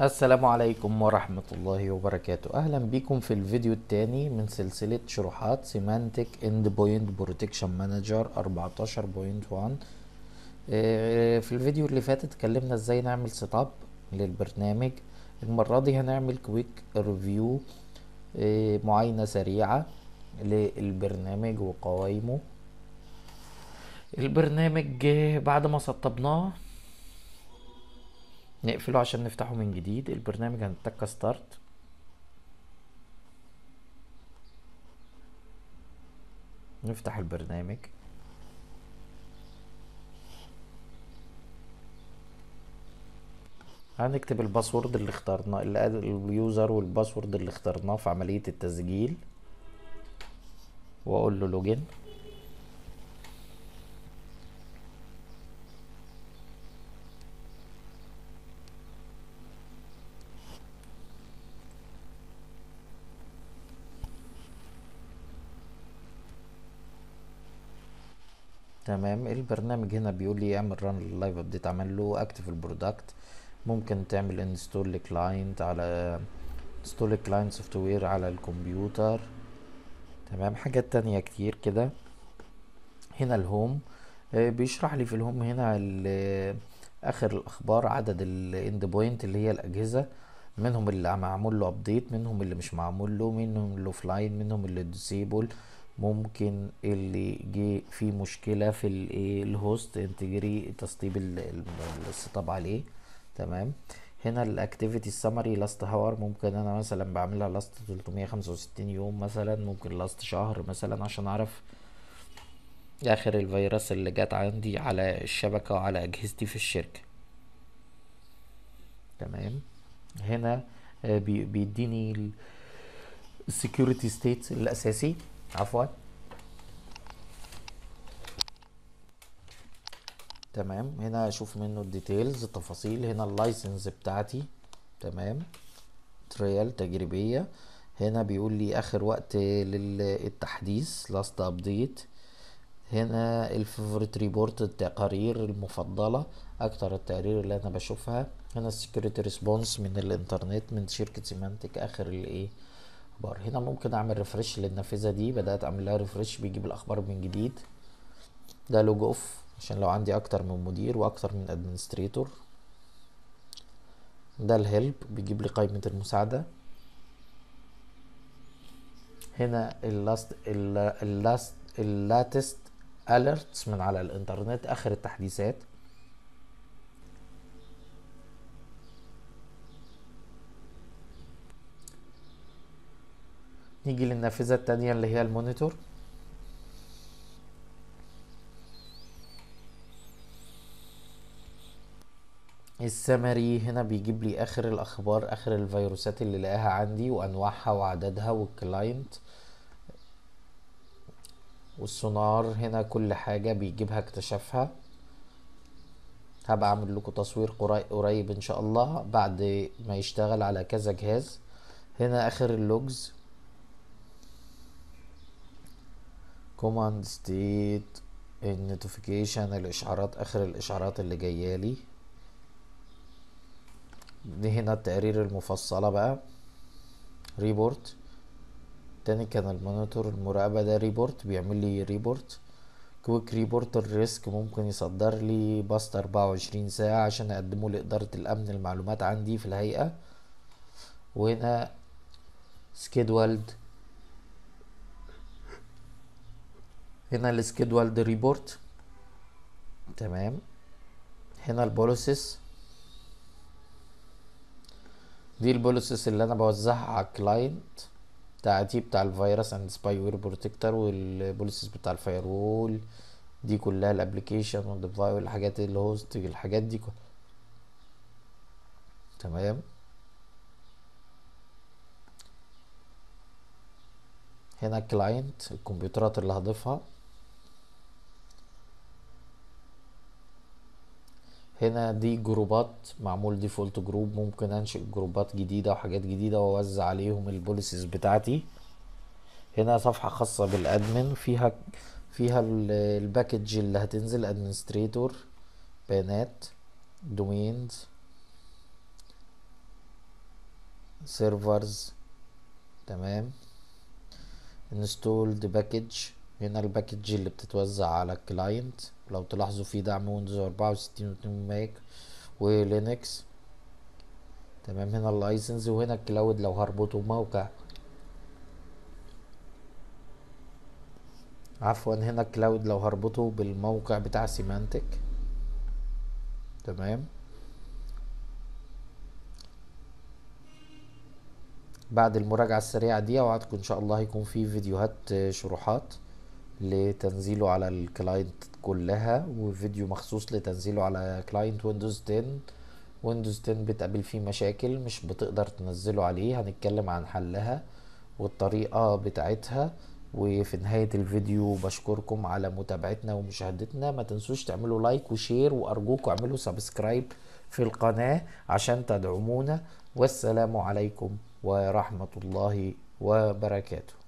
السلام عليكم ورحمة الله وبركاته أهلا بكم في الفيديو الثاني من سلسلة شروحات سيمانتك اند بوينت بروتكشن مانجر 14.1 آه، في الفيديو اللي فات اتكلمنا ازاي نعمل سيت اب للبرنامج المرة دي هنعمل كويك ريفيو معاينة سريعة للبرنامج وقوائمه البرنامج آه، بعد ما سطبناه نقفله عشان نفتحه من جديد البرنامج هنتك ستارت نفتح البرنامج هنكتب الباسورد اللي اخترناه اللي اليوزر والباسورد اللي اخترناه في عملية التسجيل واقول له لوجين تمام البرنامج هنا بيقول لي اعمل ران لللايف ابديت اعمل له اكتف البرودكت ممكن تعمل انستول لكلاينت على انستول كلاينت سوفت وير على الكمبيوتر تمام حاجات تانية كتير كده هنا الهوم آه، بيشرح لي في الهوم هنا ال- اخر الاخبار عدد الاند بوينت اللي هي الاجهزه منهم اللي معمول له ابديت منهم اللي مش معمول له منهم اللي اوفلاين منهم اللي ديسيبل ممكن اللي جه فيه مشكله في الايه الهوست انتجري تسطيب ال- ال- السيت اب عليه تمام هنا الاكتيفيتي السمري لاست هاور ممكن انا مثلا بعملها لاست 365 يوم مثلا ممكن لاست شهر مثلا عشان اعرف اخر الفيروس اللي جات عندي على الشبكة وعلى اجهزتي في الشركة تمام هنا آه، بي- بيديني السكيورتي ستيت الاساسي عفوا تمام هنا اشوف منه الديتيلز التفاصيل هنا اللايسنس بتاعتي تمام تريال تجريبية هنا بيقول لي اخر وقت للتحديث لاست ابديت هنا الفيفوريت ريبورت التقارير المفضلة اكتر التقارير اللي انا بشوفها هنا السكيورتي ريسبونس من الانترنت من شركة سيمانتك اخر الايه اخبار هنا ممكن اعمل ريفرش للنافذة دي بدأت اعمل لها ريفرش بيجيب الاخبار من جديد ده لوج اوف عشان لو عندي اكتر من مدير واكتر من ادمنستريتور ده الهيلب بيجيب لي قائمة المساعدة هنا اللاست اللاست اللاتست اليرتس من على الانترنت اخر التحديثات نيجي للنافذة التانية اللي هي المونيتور السمري هنا بيجيب لي اخر الاخبار اخر الفيروسات اللي لقاها عندي وانواعها وعددها والكلاينت والسونار هنا كل حاجة بيجيبها اكتشفها هبقى اعمل لكم تصوير قري- قريب ان شاء الله بعد ما يشتغل على كذا جهاز هنا اخر اللوجز كوماند ستيت النوتيفيكيشن الاشعارات اخر الاشعارات اللي جايالي دي هنا التقارير المفصلة بقى ريبورت تاني كان المونيتور المراقبة ده ريبورت بيعمل لي ريبورت كويك ريبورت الريسك ممكن يصدر لي باست 24 ساعة عشان اقدمه لإدارة الأمن المعلومات عندي في الهيئة وهنا سكيدولد هنا السكيدولد ريبورت تمام هنا البوليسيس دي البوليسيس اللي انا بوزعها على الكلاينت بتاعتي بتاع الفيروس اند سباي وير بروتكتور والبوليسيس بتاع الفاير وول دي كلها الابلكيشن والديفاي والحاجات الهوست الحاجات دي كلها تمام هنا الكلاينت الكمبيوترات اللي هضيفها هنا دي جروبات معمول ديفولت جروب ممكن انشئ جروبات جديدة وحاجات جديدة واوزع عليهم البوليسيز بتاعتي هنا صفحة خاصة بالادمن فيها فيها ال- الباكج اللي هتنزل ادمنستريتور بيانات دومينز سيرفرز تمام انستولد باكج هنا الباكج اللي بتتوزع على الكلاينت لو تلاحظوا في دعم ويندوز أربعة وستين واتنين ماك ولينكس تمام هنا اللايسنس وهنا الكلاود لو هربطه موقع عفوا هنا الكلاود لو هربطه بالموقع بتاع سيمانتك تمام بعد المراجعة السريعة دي اوعدكم ان شاء الله هيكون في فيديوهات شروحات لتنزيله على الكلاينت كلها وفيديو مخصوص لتنزيله على كلاينت ويندوز 10 ويندوز 10 بتقابل فيه مشاكل مش بتقدر تنزله عليه هنتكلم عن حلها والطريقة بتاعتها وفي نهاية الفيديو بشكركم على متابعتنا ومشاهدتنا ما تنسوش تعملوا لايك وشير وارجوكم اعملوا سبسكرايب في القناة عشان تدعمونا والسلام عليكم ورحمة الله وبركاته